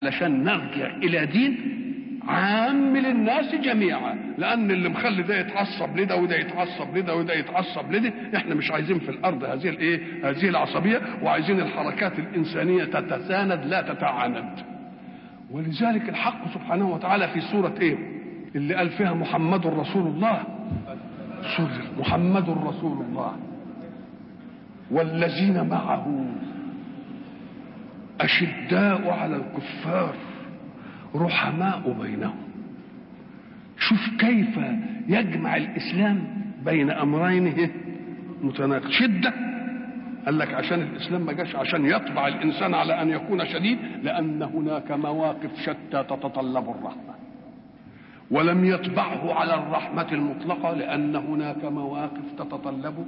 علشان نرجع الى دين عام للناس جميعا لان اللي مخلي ده يتعصب لده وده يتعصب لده وده يتعصب لده احنا مش عايزين في الارض هذه الايه هذه العصبيه وعايزين الحركات الانسانيه تتساند لا تتعاند ولذلك الحق سبحانه وتعالى في سوره ايه اللي قال فيها محمد رسول الله سورة محمد رسول الله والذين معه أشداء على الكفار رحماء بينهم شوف كيف يجمع الإسلام بين أمرين متناقض شدة قال لك عشان الإسلام ما جاش عشان يطبع الإنسان على أن يكون شديد لأن هناك مواقف شتى تتطلب الرحمة ولم يطبعه على الرحمة المطلقة لأن هناك مواقف تتطلب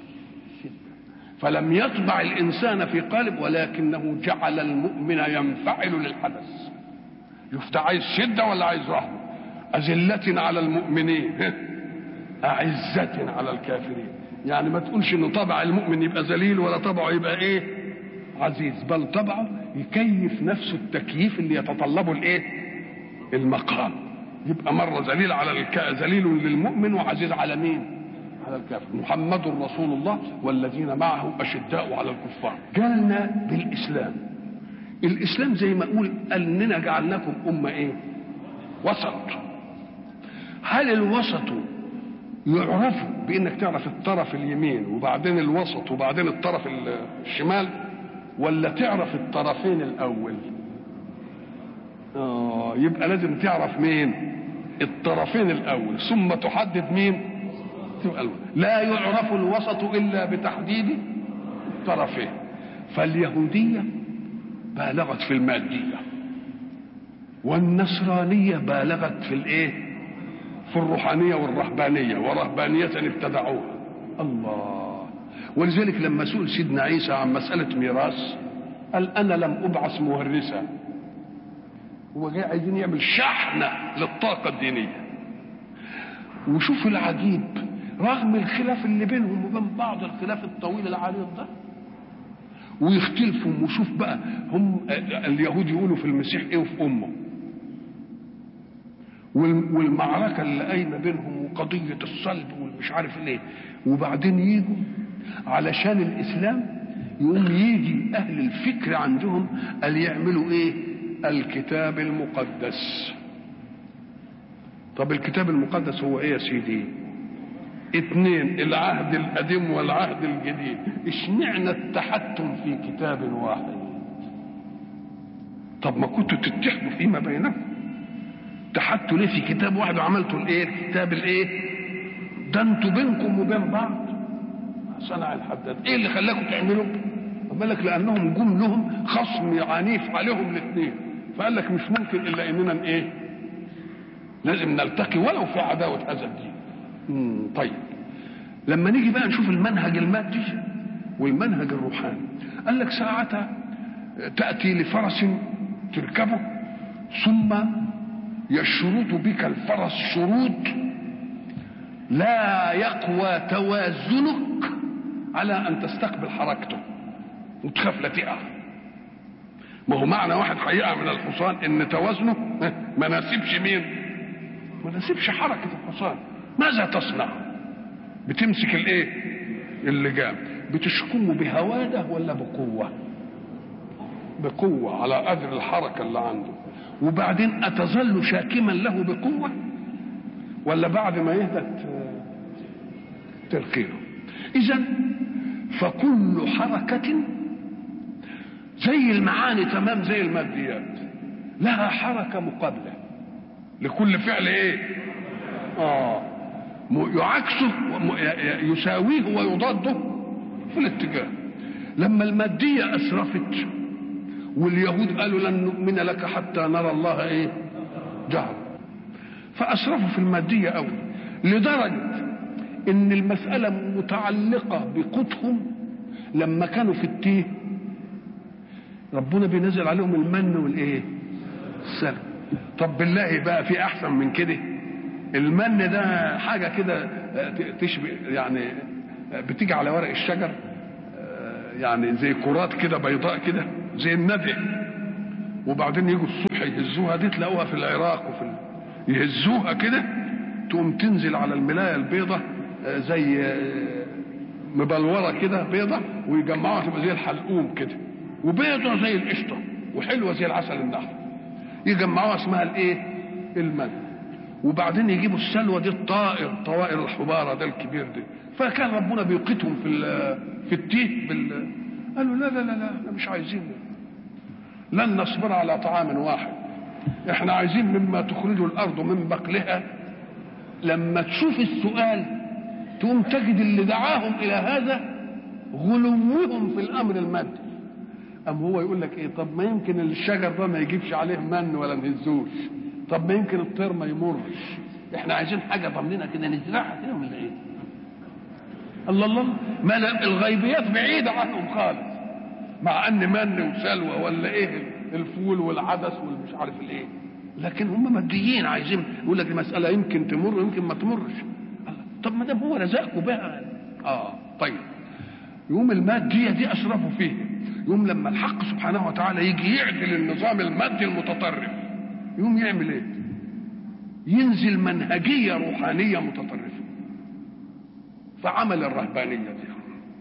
فلم يطبع الإنسان في قالب ولكنه جعل المؤمن ينفعل للحدث يفتح عايز شدة ولا عايز رحمة أذلة على المؤمنين أعزة على الكافرين يعني ما تقولش إنه طبع المؤمن يبقى ذليل ولا طبعه يبقى إيه عزيز بل طبعه يكيف نفسه التكييف اللي يتطلبه الإيه المقام يبقى مرة ذليل على الك... ذليل للمؤمن وعزيز على مين؟ على الكافر محمد رسول الله والذين معه أشداء على الكفار جالنا بالإسلام الإسلام زي ما أقول أننا جعلناكم أمة إيه وسط هل الوسط يعرف بأنك تعرف الطرف اليمين وبعدين الوسط وبعدين الطرف الشمال ولا تعرف الطرفين الأول آه يبقى لازم تعرف مين الطرفين الأول ثم تحدد مين تبقى لا يعرف الوسط الا بتحديد طرفين فاليهوديه بالغت في الماديه والنصرانيه بالغت في الايه في الروحانيه والرهبانيه ورهبانيه ابتدعوها الله ولذلك لما سئل سيدنا عيسى عن مساله ميراث قال انا لم ابعث مورثا هو جاي عايزين يعمل شحنه للطاقه الدينيه وشوف العجيب رغم الخلاف اللي بينهم وبين بعض الخلاف الطويل العريض ده ويختلفوا وشوف بقى هم اليهود يقولوا في المسيح ايه وفي امه والمعركة اللي قايمة بينهم وقضية الصلب والمش عارف ايه وبعدين يجوا علشان الإسلام يقوم يجي أهل الفكر عندهم قال يعملوا إيه؟ الكتاب المقدس طب الكتاب المقدس هو إيه يا سيدي؟ اثنين العهد القديم والعهد الجديد اشمعنى التحتم في كتاب واحد طب ما كنتوا تتحدوا فيما بينكم تحدوا ليه في كتاب واحد وعملتوا الايه الكتاب الايه ده انتوا بينكم وبين بعض صنع الحداد ايه اللي خلاكم تعملوا قال لك لانهم جم لهم خصم عنيف عليهم الاثنين فقال لك مش ممكن الا اننا ايه لازم نلتقي ولو في عداوه هذا الدين طيب لما نيجي بقى نشوف المنهج المادي والمنهج الروحاني قال لك ساعتها تأتي لفرس تركبه ثم يشرط بك الفرس شروط لا يقوى توازنك على أن تستقبل حركته وتخاف لا تقع ما هو معنى واحد هيقع من الحصان ان توازنه ما ناسبش مين ما ناسبش حركة الحصان ماذا تصنع بتمسك الايه اللجام بتشكمه بهواده ولا بقوة بقوة على قدر الحركة اللي عنده وبعدين أتظل شاكما له بقوة ولا بعد ما يهدى ترقيله إذا فكل حركة زي المعاني تمام زي الماديات لها حركة مقابلة لكل فعل ايه اه يعكسه يساويه ويضاده في الاتجاه لما المادية أسرفت واليهود قالوا لن نؤمن لك حتى نرى الله ايه جهر فأسرفوا في المادية قوي لدرجة ان المسألة متعلقة بقوتهم لما كانوا في التيه ربنا بينزل عليهم المن والايه السلم طب بالله بقى في احسن من كده المن ده حاجه كده تشبه يعني بتيجي على ورق الشجر يعني زي كرات كده بيضاء كده زي الندى وبعدين يجوا الصبح يهزوها دي تلاقوها في العراق وفي ال... يهزوها كده تقوم تنزل على الملايه البيضة آه، زي آه، مبلوره كده بيضة ويجمعوها تبقى زي الحلقوم كده وبيضة زي القشطة وحلوة زي العسل النحل يجمعوها اسمها الايه المن وبعدين يجيبوا السلوى دي الطائر طوائر الحبارة ده الكبير ده فكان ربنا بيوقتهم في ال- في التيه بال قالوا لا لا لا لا احنا مش عايزين لن نصبر على طعام واحد احنا عايزين مما تخرج الارض من بقلها لما تشوف السؤال تقوم تجد اللي دعاهم الى هذا غلوهم في الامر المادي أم هو يقول لك ايه طب ما يمكن الشجر ده ما يجيبش عليه من ولا نهزوش طب ما يمكن الطير ما يمرش احنا عايزين حاجه ضمننا كده نزرعها كده من ايه الله الله ما لا- الغيبيات بعيده عنهم خالص مع ان من وسلوى ولا ايه الفول والعدس والمش عارف الايه لكن هم ماديين عايزين يقول لك المساله يمكن تمر ويمكن ما تمرش الله. طب ما دام هو رزقكم بقى اه طيب يوم المادية دي أشرفوا فيه يوم لما الحق سبحانه وتعالى يجي يعدل النظام المادي المتطرف يوم يعمل ايه ينزل منهجية روحانية متطرفة فعمل الرهبانية دي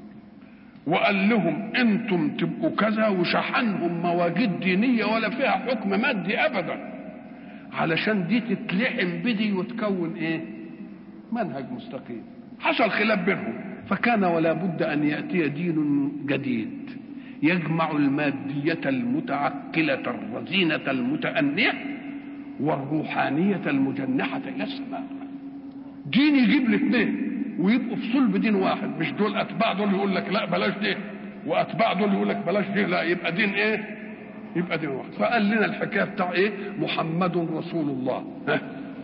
وقال لهم انتم تبقوا كذا وشحنهم مواجيد دينية ولا فيها حكم مادي ابدا علشان دي تتلحم بدي وتكون ايه منهج مستقيم حصل خلاف بينهم فكان ولا بد ان ياتي دين جديد يجمع الماديه المتعقله الرزينه المتانيه والروحانيه المجنحه الى السماء دين يجيب الاثنين ويبقوا في صلب دين واحد مش دول اتباع دول يقول لك لا بلاش ده واتباع دول يقول لك بلاش ده لا يبقى دين ايه يبقى دين واحد فقال لنا الحكايه بتاع ايه محمد رسول الله ها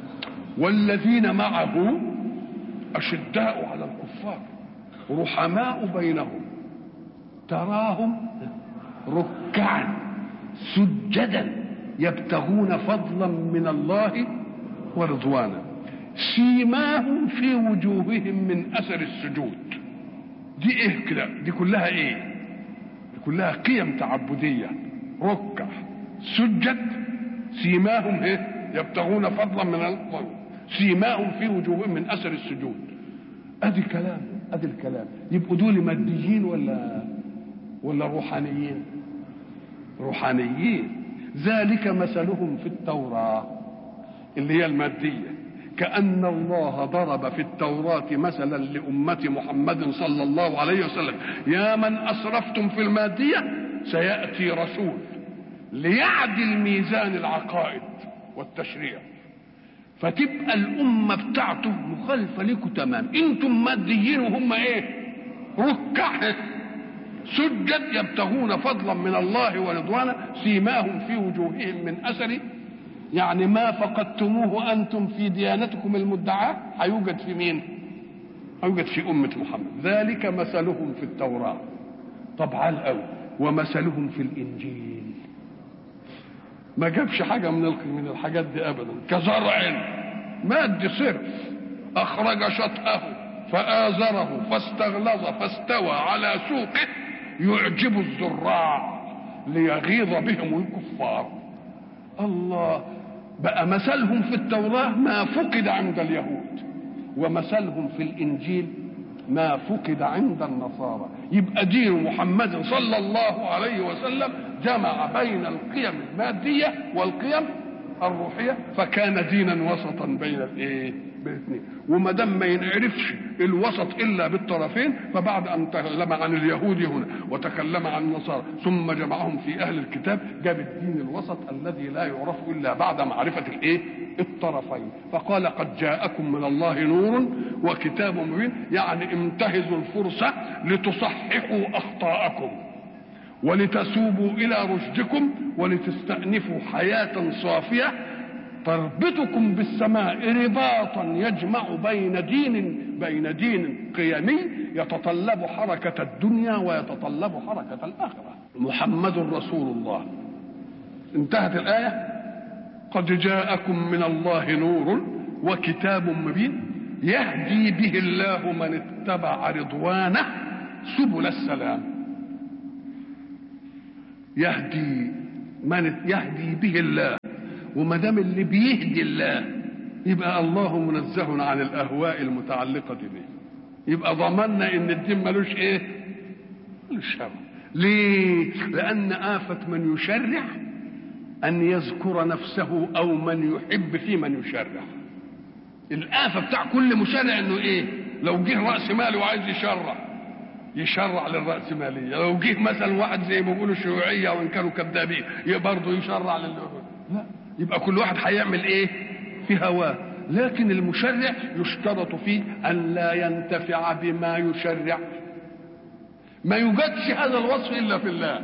والذين معه أشداء على الكفار رحماء بينهم تراهم ركعا سجدا يبتغون فضلا من الله ورضوانا سيماهم في وجوههم من اثر السجود دي ايه كده دي كلها ايه دي كلها قيم تعبديه ركع سجد سيماهم ايه يبتغون فضلا من الله سيماهم في وجوههم من اثر السجود ادي كلام ادي الكلام يبقوا دول ماديين ولا ولا روحانيين روحانيين ذلك مثلهم في التوراه اللي هي الماديه كأن الله ضرب في التوراة مثلا لأمة محمد صلى الله عليه وسلم يا من أسرفتم في المادية سيأتي رسول ليعدل ميزان العقائد والتشريع فتبقى الأمة بتاعته مخالفة لكم تمام انتم ماديين وهم ايه ركع سجد يبتغون فضلا من الله ورضوانا سيماهم في وجوههم من أثر يعني ما فقدتموه أنتم في ديانتكم المدعاة هيوجد في مين هيوجد في أمة محمد ذلك مثلهم في التوراة طبعا الأول ومثلهم في الإنجيل ما جابش حاجة من من الحاجات دي أبدا كزرع ماد صرف أخرج شطأه فآزره فاستغلظ فاستوى على سوقه يعجب الزراع ليغيظ بهم الكفار الله بقى مثلهم في التوراة ما فقد عند اليهود ومثلهم في الإنجيل ما فقد عند النصارى يبقى دين محمد صلى الله عليه وسلم جمع بين القيم المادية والقيم الروحية فكان دينا وسطا بين الايه بالاثنين وما دام ما ينعرفش الوسط الا بالطرفين فبعد ان تكلم عن اليهود هنا وتكلم عن النصارى ثم جمعهم في اهل الكتاب جاب الدين الوسط الذي لا يعرف الا بعد معرفه الايه الطرفين فقال قد جاءكم من الله نور وكتاب مبين يعني انتهزوا الفرصه لتصححوا اخطاءكم ولتسوبوا الى رشدكم ولتستأنفوا حياة صافية تربطكم بالسماء رباطا يجمع بين دين بين دين قيمي يتطلب حركة الدنيا ويتطلب حركة الآخرة محمد رسول الله انتهت الآية قد جاءكم من الله نور وكتاب مبين يهدي به الله من اتبع رضوانه سبل السلام يهدي من يهدي به الله وما دام اللي بيهدي الله يبقى الله منزه عن الاهواء المتعلقه به يبقى ضمننا ان الدين ملوش ايه ملوش هوى ليه لان افه من يشرع ان يذكر نفسه او من يحب في من يشرع الآفة بتاع كل مشرع انه ايه لو جه رأس مالي وعايز يشرع يشرع للرأسمالية لو جه مثلا واحد زي ما بيقولوا شيوعية وان كانوا كذابين برضه يشرع لل لا يبقى كل واحد هيعمل ايه في هواه لكن المشرع يشترط فيه ان لا ينتفع بما يشرع ما يوجدش هذا الوصف الا في الله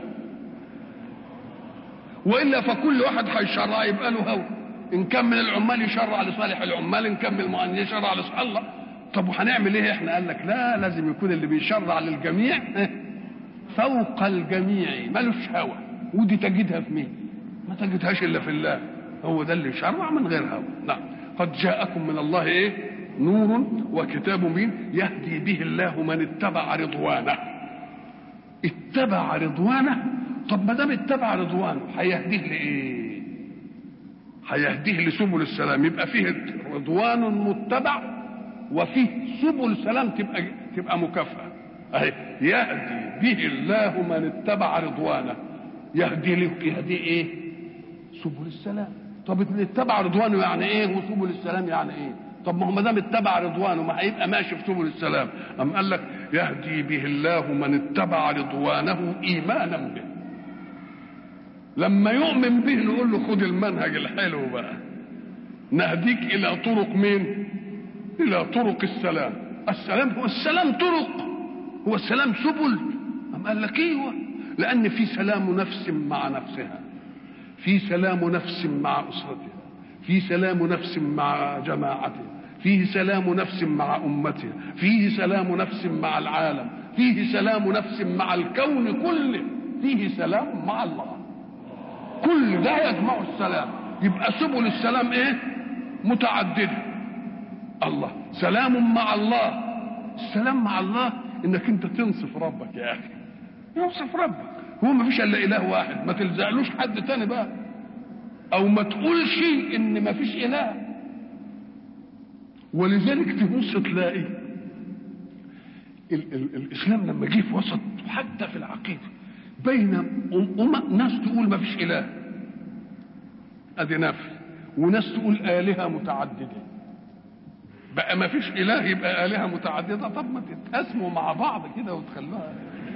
والا فكل واحد هيشرع يبقى له هوى ان كان من العمال يشرع لصالح العمال ان كان من المؤمنين يشرع لصالح الله طب وهنعمل ايه احنا قال لك لا لازم يكون اللي بيشرع للجميع فوق الجميع ملوش هوى ودي تجدها في مين ما تجدهاش الا في الله هو ده اللي يشرع من غير هوى نعم قد جاءكم من الله ايه نور وكتاب مبين يهدي به الله من اتبع رضوانه اتبع رضوانه طب ما دام اتبع رضوانه هيهديه لايه هيهديه لسبل السلام يبقى فيه رضوان متبع وفيه سبل سلام تبقى تبقى مكافأة اهي يهدي به الله من اتبع رضوانه يهدي له يهدي ايه سبل السلام طب اللي اتبع رضوانه يعني ايه وسبل السلام يعني ايه طب ما هو ما دام اتبع رضوانه ما هيبقى ماشي في سبل السلام أم قال لك يهدي به الله من اتبع رضوانه ايمانا به لما يؤمن به نقول له خد المنهج الحلو بقى نهديك الى طرق مين الى طرق السلام السلام هو السلام طرق هو السلام سبل أم قال لك ايوه لان في سلام نفس مع نفسها في سلام نفس مع اسرتها في سلام نفس مع جماعتها فيه سلام نفس مع امتها فيه سلام نفس مع العالم فيه سلام نفس مع الكون كله فيه سلام مع الله كل ده يجمع السلام يبقى سبل السلام ايه متعدده الله سلام مع الله السلام مع الله انك انت تنصف ربك يا اخي ينصف ربك هو ما فيش الا اله واحد ما تلزقلوش حد تاني بقى او ما تقولش ان ما فيش اله ولذلك تبص تلاقي ال- ال- الاسلام لما جه في وسط حتى في العقيده بين أم- ناس تقول ما فيش اله ادي نفي وناس تقول الهه متعدده بقى ما فيش اله يبقى الهه متعدده طب ما تتقاسموا مع بعض كده وتخلوها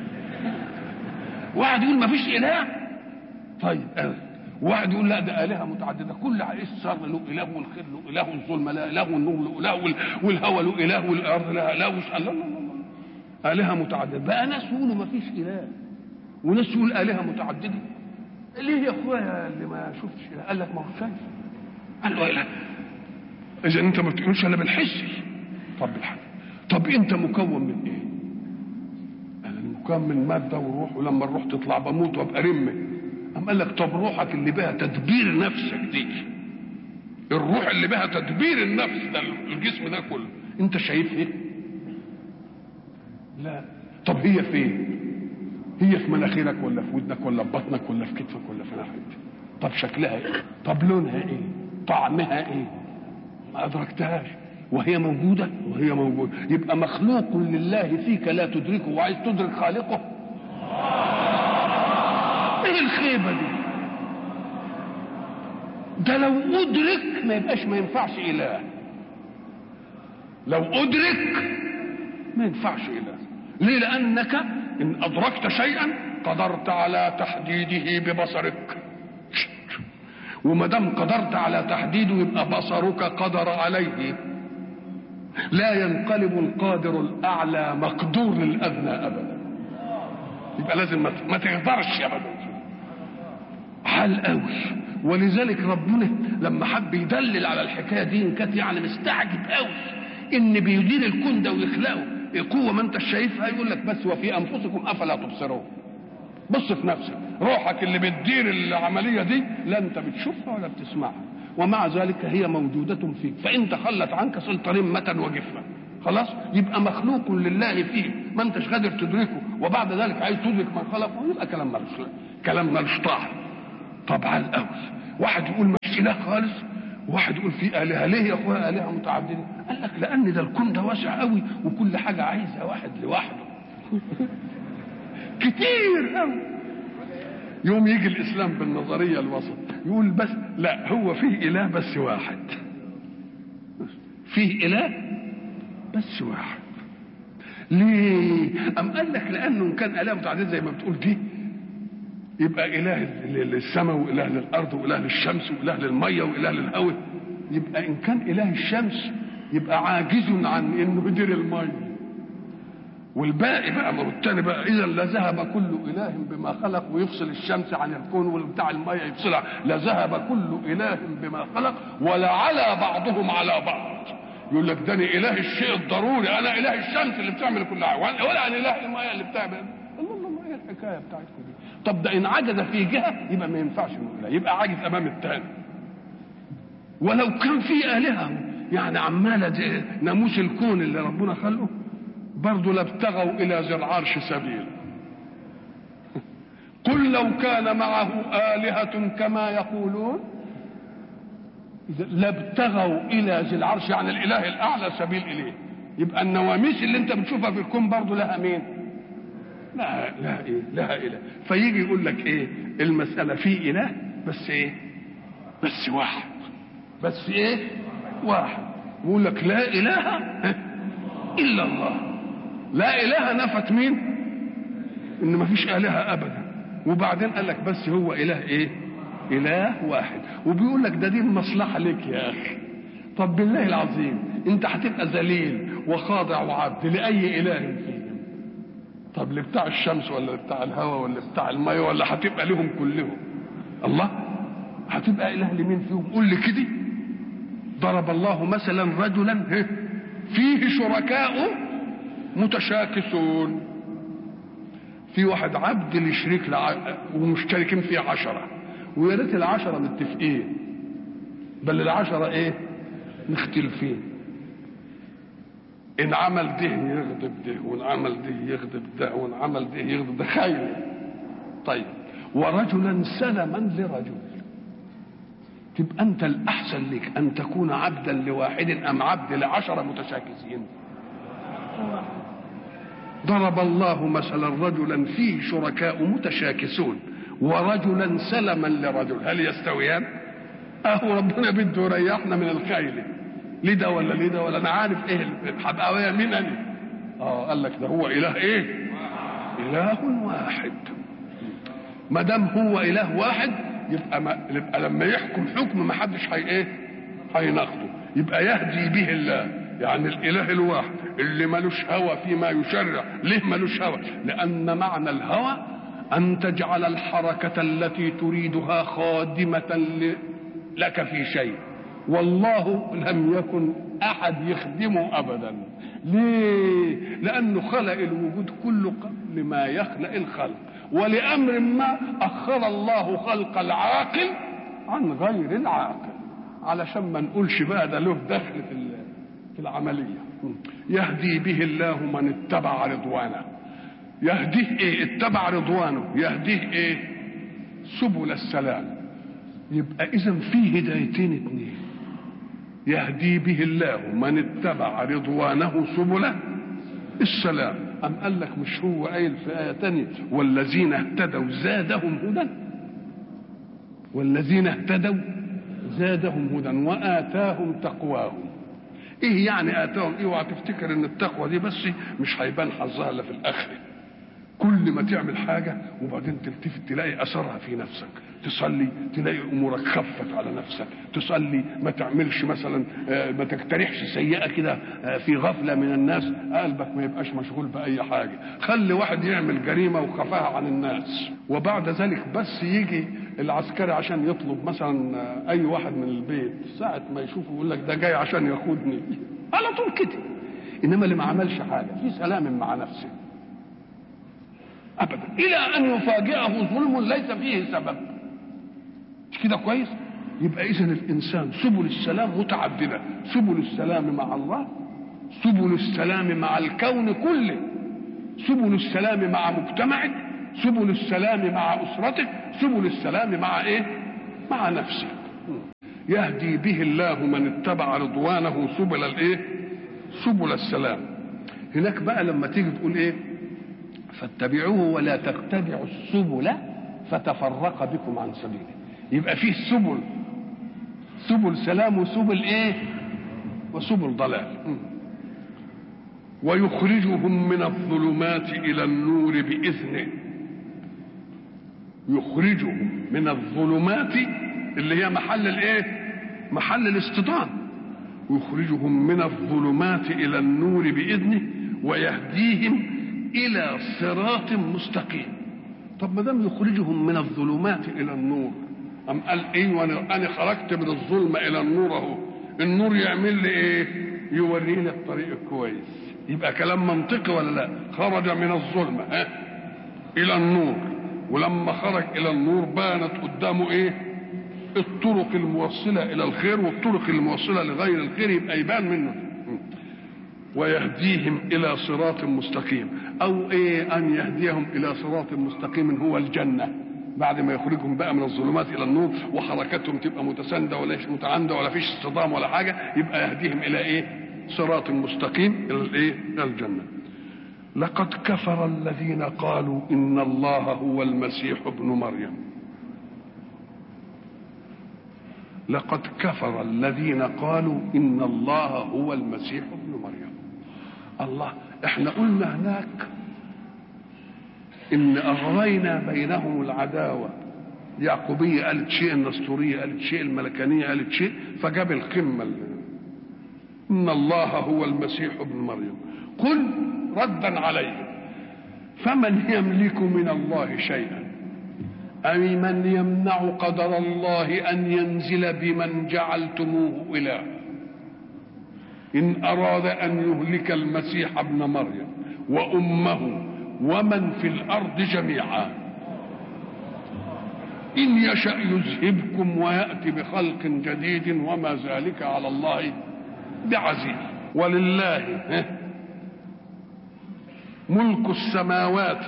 واحد يقول ما فيش اله طيب أه. واحد يقول لا ده الهه متعدده كل الشر له اله والخير له اله والظلم لا اله والنور له اله وال- والهوى له اله والارض لها اله وش- لا لا لا لا الهه متعدده بقى ناس يقولوا ما فيش اله وناس يقول الهه متعدده ليه يا اخويا اللي ما شفتش اله قال لك ما هو شايف قال له اله اذا انت ما بتقولش انا بالحس طب بالحس طب انت مكون من ايه انا مكون من ماده وروح ولما الروح تطلع بموت وابقى رمه قام قال لك طب روحك اللي بها تدبير نفسك دي الروح اللي بها تدبير النفس ده الجسم ده كله انت شايفها لا طب هي فين هي في مناخيرك ولا في ودنك ولا في بطنك ولا في كتفك ولا في ناحيتك طب شكلها ايه طب لونها ايه طعمها ايه ما ادركتهاش وهي موجوده وهي موجوده يبقى مخلوق لله فيك لا تدركه وعايز تدرك خالقه ايه الخيبه دي ده لو ادرك ما يبقاش ما ينفعش اله لو ادرك ما ينفعش اله ليه لانك ان ادركت شيئا قدرت على تحديده ببصرك وما دام قدرت على تحديده يبقى بصرك قدر عليه لا ينقلب القادر الاعلى مقدور للادنى ابدا يبقى لازم ما- ما تقدرش ابدا حال قوي ولذلك ربنا لما حب يدلل على الحكايه دي إن كانت يعني مستعجب قوي ان بيدير الكون ده ويخلقه قوه ما انت شايفها يقول لك بس وفي انفسكم افلا تبصرون بص في نفسك روحك اللي بتدير العمليه دي لا انت بتشوفها ولا بتسمعها ومع ذلك هي موجوده فيك فان تخلت عنك صرت رمه وجفه خلاص يبقى مخلوق لله فيه ما انتش قادر تدركه وبعد ذلك عايز تدرك من خلقه يبقى كلام ملوش كلام ملوش طعم طبعا قوي واحد يقول مش اله خالص وواحد يقول في الهه ليه يا اخويا الهه متعدده قال لك لان ده الكون ده واسع قوي وكل حاجه عايزه واحد لوحده كتير قوي يوم يجي الاسلام بالنظريه الوسط يقول بس لا هو فيه اله بس واحد فيه اله بس واحد ليه ام قال لك لانه ان كان اله متعدده زي ما بتقول دي يبقى اله للسماء واله للارض واله للشمس واله للميه واله للهواء يبقى ان كان اله الشمس يبقى عاجز عن انه يدير الميه والباقي بقى ما هو التاني بقى اذا لذهب كل اله بما خلق ويفصل الشمس عن الكون وبتاع الميه يفصلها لذهب كل اله بما خلق ولعلى بعضهم على بعض يقول لك ده أنا اله الشيء الضروري انا اله الشمس اللي بتعمل كل حاجه ولا انا اله الميه اللي بتعمل الله الله ايه الحكايه بتاعتكم دي طب ده ان عجز في جهه يبقى ما ينفعش اله يبقى عاجز امام الثاني ولو كان في الهه يعني عماله ناموس الكون اللي ربنا خلقه برضه لابتغوا الى ذي العرش سبيلا قل لو كان معه آلهة كما يقولون لابتغوا إلى ذي العرش يعني الإله الأعلى سبيل إليه يبقى النواميس اللي أنت بتشوفها في الكون برضه لها مين؟ لا لا إيه؟ لها إله فيجي يقول لك إيه؟ المسألة في إله بس إيه؟ بس واحد بس إيه؟ واحد يقول لك لا إله إلا الله لا اله نفت مين ان ما فيش الهه ابدا وبعدين قال لك بس هو اله ايه اله واحد وبيقول لك ده دي المصلحه لك يا اخي طب بالله العظيم انت هتبقى ذليل وخاضع وعبد لاي اله فيهم طب لبتاع الشمس ولا لبتاع الهواء ولا بتاع الميه ولا هتبقى لهم كلهم الله هتبقى اله لمين فيهم قول لي كده ضرب الله مثلا رجلا فيه شركاء متشاكسون في واحد عبد لشريك لع... ومشتركين فيه عشرة ويا ريت العشرة متفقين بل العشرة ايه مختلفين ان عمل ده يغضب ده وان عمل ده يغضب ده وان عمل ده يغضب ده خير طيب ورجلا سلما لرجل تبقى انت الاحسن لك ان تكون عبدا لواحد ام عبد لعشرة متشاكسين ضرب الله مثلا رجلا فيه شركاء متشاكسون ورجلا سلما لرجل هل يستويان اهو ربنا بده يريحنا من الخيل لده ولا لده ولا انا عارف ايه هبقى مين انا اه قال لك ده هو اله ايه اله واحد ما دام هو اله واحد يبقى, ما يبقى لما يحكم حكم ما حدش هي ايه هيناقضه يبقى يهدي به الله يعني الاله الواحد اللي ملوش هوى فيما يشرع ليه ملوش هوى لان معنى الهوى ان تجعل الحركه التي تريدها خادمه لك في شيء والله لم يكن احد يخدمه ابدا ليه لانه خلق الوجود كله قبل ما يخلق الخلق ولامر ما اخر الله خلق العاقل عن غير العاقل علشان ما نقولش بقى ده له دخل في في العملية يهدي به الله من اتبع رضوانه يهديه ايه اتبع رضوانه يهديه ايه سبل السلام يبقى اذا في هدايتين اتنين يهدي به الله من اتبع رضوانه سبل السلام أم قال لك مش هو قايل في آية تانية والذين اهتدوا زادهم هدى والذين اهتدوا زادهم هدى وآتاهم تقواهم ايه يعني اتاهم ايه اوعى تفتكر ان التقوى دي بس مش هيبان حظها الا في الاخره كل ما تعمل حاجة وبعدين تلتفت تلاقي أثرها في نفسك تصلي تلاقي أمورك خفت على نفسك تصلي ما تعملش مثلا ما تقترحش سيئة كده في غفلة من الناس قلبك ما يبقاش مشغول بأي حاجة خلي واحد يعمل جريمة وخفاها عن الناس وبعد ذلك بس يجي العسكري عشان يطلب مثلا أي واحد من البيت ساعة ما يشوفه يقول لك ده جاي عشان ياخدني على طول كده إنما اللي ما عملش حاجة في سلام مع نفسه ابدا الى ان يفاجئه ظلم ليس فيه سبب مش كده كويس يبقى اذا الانسان سبل السلام متعدده سبل السلام مع الله سبل السلام مع الكون كله سبل السلام مع مجتمعك سبل السلام مع اسرتك سبل السلام مع ايه مع نفسه يهدي به الله من اتبع رضوانه سبل الايه سبل السلام هناك بقى لما تيجي تقول ايه فاتبعوه ولا تتبعوا السبل فتفرق بكم عن سبيله يبقى فيه سبل سبل سلام وسبل ايه وسبل ضلال ويخرجهم من الظلمات الى النور باذنه يخرجهم من الظلمات اللي هي محل الايه محل الاصطدام يخرجهم من الظلمات الى النور باذنه ويهديهم الى صراط مستقيم طب ما دام يخرجهم من الظلمات الى النور أم قال ايه وانا انا خرجت من الظلمه الى النور اهو النور يعمل لي ايه يوريني الطريق الكويس يبقى كلام منطقي ولا لا خرج من الظلمه ها الى النور ولما خرج الى النور بانت قدامه ايه الطرق الموصله الى الخير والطرق الموصله لغير الخير يبقى يبان منه ويهديهم الى صراط مستقيم او ايه ان يهديهم الى صراط مستقيم هو الجنه بعد ما يخرجهم بقى من الظلمات الى النور وحركتهم تبقى متسانده ولا متعامده ولا فيش اصطدام ولا حاجه يبقى يهديهم الى ايه صراط مستقيم الى الايه الى الجنه لقد كفر الذين قالوا ان الله هو المسيح ابن مريم لقد كفر الذين قالوا ان الله هو المسيح ابن مريم الله احنا قلنا هناك ان اغرينا بينهم العداوه يعقوبيه قالت شيء النسطوريه قالت شيء الملكانيه قالت شيء فجاب القمه ان الله هو المسيح ابن مريم قل ردا عليه فمن يملك من الله شيئا أي من يمنع قدر الله أن ينزل بمن جعلتموه إله إن أراد أن يهلك المسيح ابن مريم وأمه ومن في الأرض جميعا إن يشأ يذهبكم ويأتي بخلق جديد وما ذلك على الله بعزيز ولله ملك السماوات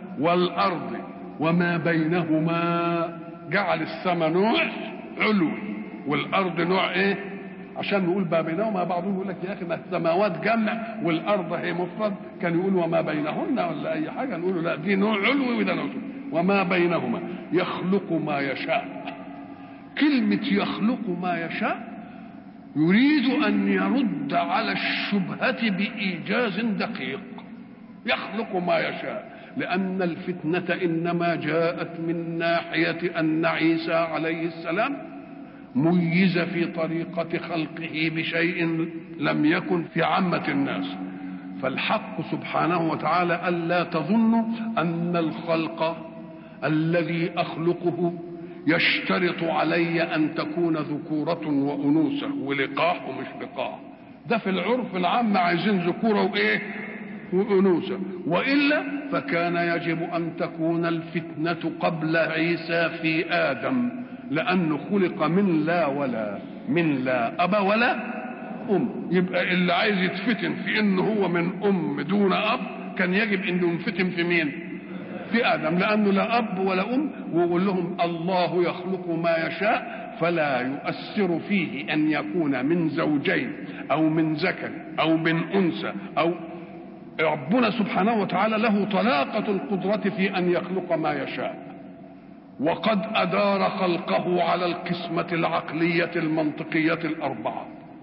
والأرض وما بينهما جعل السماء نوع علوي والارض نوع ايه عشان نقول ما بينهما بعضهم يقول لك يا اخي ما السماوات جمع والارض هي مفرد كان يقول وما بينهن ولا اي حاجه نقول لا دي نوع علوي وده نوع وما بينهما يخلق ما يشاء كلمة يخلق ما يشاء يريد أن يرد على الشبهة بإيجاز دقيق يخلق ما يشاء لأن الفتنة إنما جاءت من ناحية أن عيسى عليه السلام ميز في طريقة خلقه بشيء لم يكن في عامة الناس فالحق سبحانه وتعالى ألا تظنوا أن الخلق الذي أخلقه يشترط علي أن تكون ذكورة وأنوثة ولقاح ومش لقاح ده في العرف العام عايزين ذكورة وإيه وأنوثة وإلا فكان يجب أن تكون الفتنة قبل عيسى في آدم لأنه خلق من لا ولا من لا أب ولا أم يبقى اللي عايز يتفتن في إنه هو من أم دون أب كان يجب إنه ينفتن في مين؟ في آدم لأنه لا أب ولا أم ويقول لهم الله يخلق ما يشاء فلا يؤثر فيه أن يكون من زوجين أو من ذكر أو من أنثى أو ربنا سبحانه وتعالى له طلاقة القدرة في أن يخلق ما يشاء وقد أدار خلقه على القسمة العقلية المنطقية الأربعة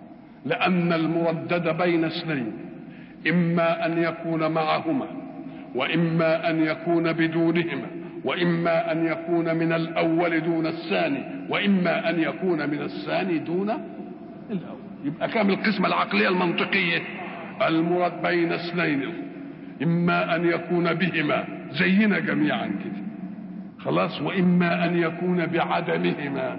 لأن المردد بين اثنين إما أن يكون معهما وإما أن يكون بدونهما وإما أن يكون من الأول دون الثاني وإما أن يكون من الثاني دون الأول يبقى كام القسمة العقلية المنطقية المراد بين اثنين إما أن يكون بهما زينا جميعا كده خلاص وإما أن يكون بعدمهما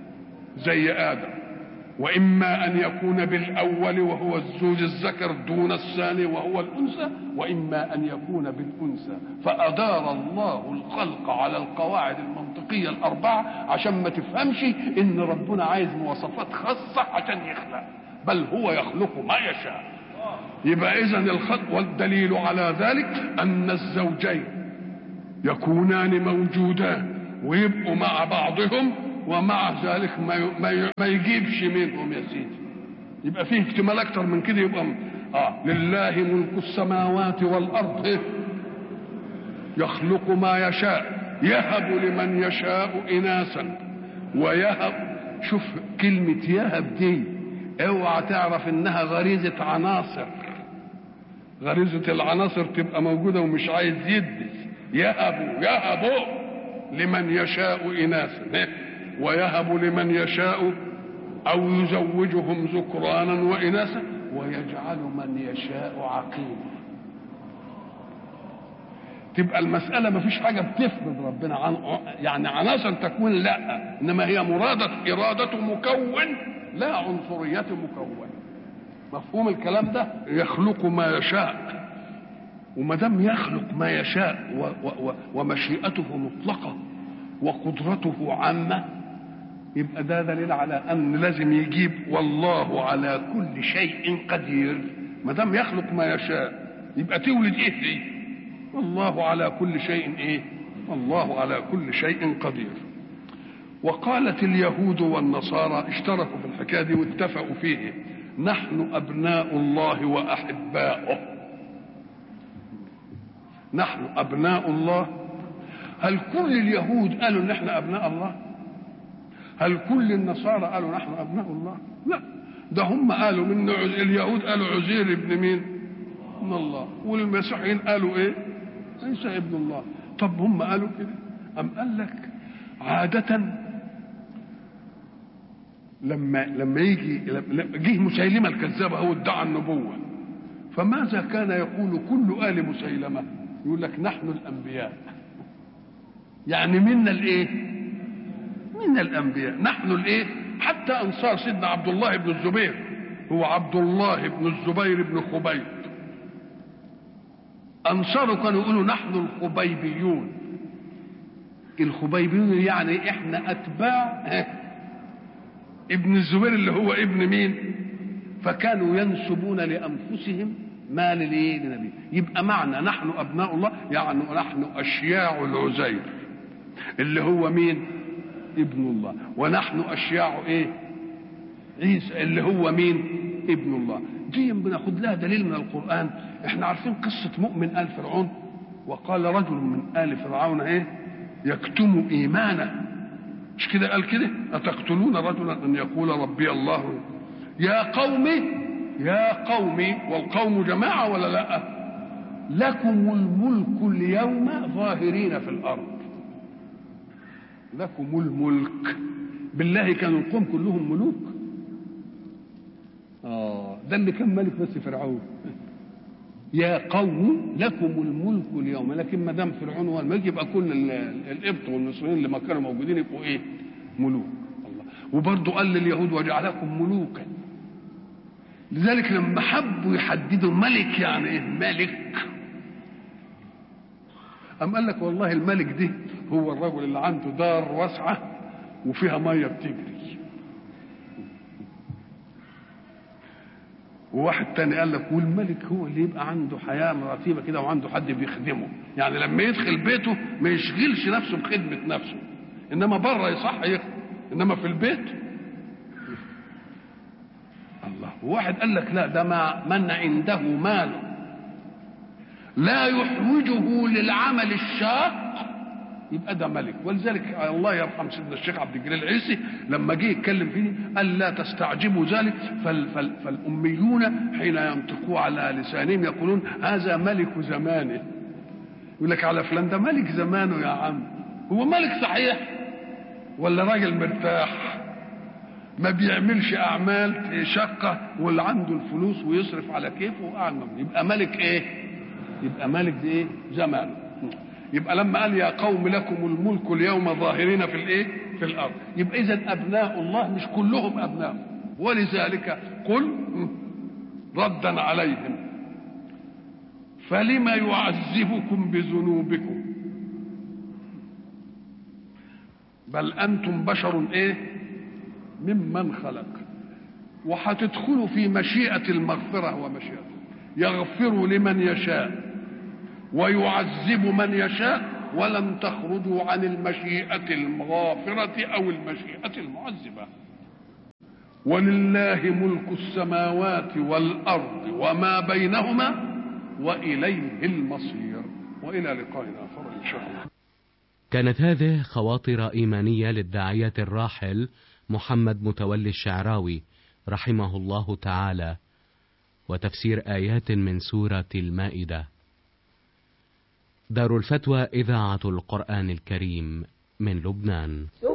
زي آدم وإما أن يكون بالأول وهو الزوج الذكر دون الثاني وهو الأنثى وإما أن يكون بالأنثى فأدار الله الخلق على القواعد المنطقية الأربعة عشان ما تفهمش إن ربنا عايز مواصفات خاصة عشان يخلق بل هو يخلق ما يشاء يبقى إذا الخلق والدليل على ذلك أن الزوجين يكونان موجودان ويبقوا مع بعضهم ومع ذلك ما ي- ما ي- ما يجيبش منهم يا سيدي يبقى فيه احتمال اكتر من كده يبقى م- اه لله ملك السماوات والارض إيه؟ يخلق ما يشاء يهب لمن يشاء اناثا ويهب شوف كلمة يهب دي اوعى تعرف انها غريزة عناصر غريزة العناصر تبقى موجودة ومش عايز يدي يهب يهب لمن يشاء إناثا ويهب لمن يشاء أو يزوجهم ذكرانا وإناثا ويجعل من يشاء عقيما تبقى المسألة ما فيش حاجة بتفرض ربنا عن يعني عناصر تكوين لا إنما هي مرادة إرادة مكون لا عنصرية مكون مفهوم الكلام ده يخلق ما يشاء وما دام يخلق ما يشاء و و و ومشيئته مطلقة وقدرته عامة يبقى ده دليل على أن لازم يجيب والله على كل شيء قدير ما دام يخلق ما يشاء يبقى تولد إيه دي والله على كل شيء ايه والله على كل شيء قدير وقالت اليهود والنصارى اشتركوا في الحكايه دي واتفقوا فيه نحن ابناء الله واحباؤه نحن ابناء الله هل كل اليهود قالوا ان احنا ابناء الله هل كل النصارى قالوا نحن ابناء الله لا ده هم قالوا من عز- اليهود قالوا عزير ابن مين ابن الله والمسيحيين قالوا ايه عيسى ابن الله طب هم قالوا كده أم قال لك عادة لما لما يجي لما جه مسيلمة الكذاب هو ادعى النبوة فماذا كان يقول كل آل مسيلمة يقول لك نحن الأنبياء يعني منا الايه منا الأنبياء نحن الايه حتى أنصار سيدنا عبد الله بن الزبير هو عبد الله بن الزبير بن خبيب أنصاره كانوا يقولوا نحن الخبيبيون الخبيبيون يعني احنا أتباع ابن الزبير اللي هو ابن مين فكانوا ينسبون لأنفسهم ما للإيه لنبي يبقى معنى نحن أبناء الله يعني نحن أشياع العزير اللي هو مين ابن الله ونحن أشياع إيه عيسى اللي هو مين ابن الله دي بناخد لها دليل من القرآن احنا عارفين قصة مؤمن آل فرعون وقال رجل من آل فرعون ايه يكتم إيمانه مش كده قال كده أتقتلون رجلا أن يقول ربي الله يا قوم يا قوم والقوم جماعة ولا لا لكم الملك اليوم ظاهرين في الأرض لكم الملك بالله كانوا القوم كلهم ملوك آه ده اللي كان ملك بس فرعون يا قوم لكم الملك اليوم لكن ما دام فرعون هو الملك يبقى كل ال- ال- القبط والمصريين اللي ما كانوا موجودين يبقوا ايه؟ ملوك الله وبرضه قال لليهود وجعلكم ملوكا لذلك لما حبوا يحددوا ملك يعني ايه ملك أم قال لك والله الملك ده هو الرجل اللي عنده دار واسعة وفيها مية بتجري وواحد تاني قال لك والملك هو اللي يبقى عنده حياة رتيبة كده وعنده حد بيخدمه يعني لما يدخل بيته ما يشغلش نفسه بخدمة نفسه إنما بره يصح يخدم إنما في البيت الله وواحد قال لك لا ده ما من عنده مال لا يحوجه للعمل الشاق يبقى ده ملك ولذلك الله يرحم سيدنا الشيخ عبد الجليل العيسي لما جه يتكلم فيه قال لا تستعجبوا ذلك فال فال فالاميون حين ينطقوا على لسانهم يقولون هذا ملك زمانه يقول لك على فلان ده ملك زمانه يا عم هو ملك صحيح ولا راجل مرتاح ما بيعملش اعمال شقه واللي عنده الفلوس ويصرف على كيفه وقاعد يبقى ملك ايه يبقى ملك دي ايه زمانه يبقى لما قال يا قوم لكم الملك اليوم ظاهرين في الايه في الارض يبقى اذا ابناء الله مش كلهم ابناء ولذلك قل ردا عليهم فلم يعذبكم بذنوبكم بل انتم بشر ايه ممن خلق وهتدخلوا في مشيئه المغفره ومشيئته يغفر لمن يشاء ويعذب من يشاء ولن تخرجوا عن المشيئة المغافرة أو المشيئة المعذبة ولله ملك السماوات والأرض وما بينهما وإليه المصير وإلى لقاء آخر إن شاء الله كانت هذه خواطر إيمانية للداعية الراحل محمد متولي الشعراوي رحمه الله تعالى وتفسير آيات من سورة المائدة دار الفتوى إذاعة القرآن الكريم من لبنان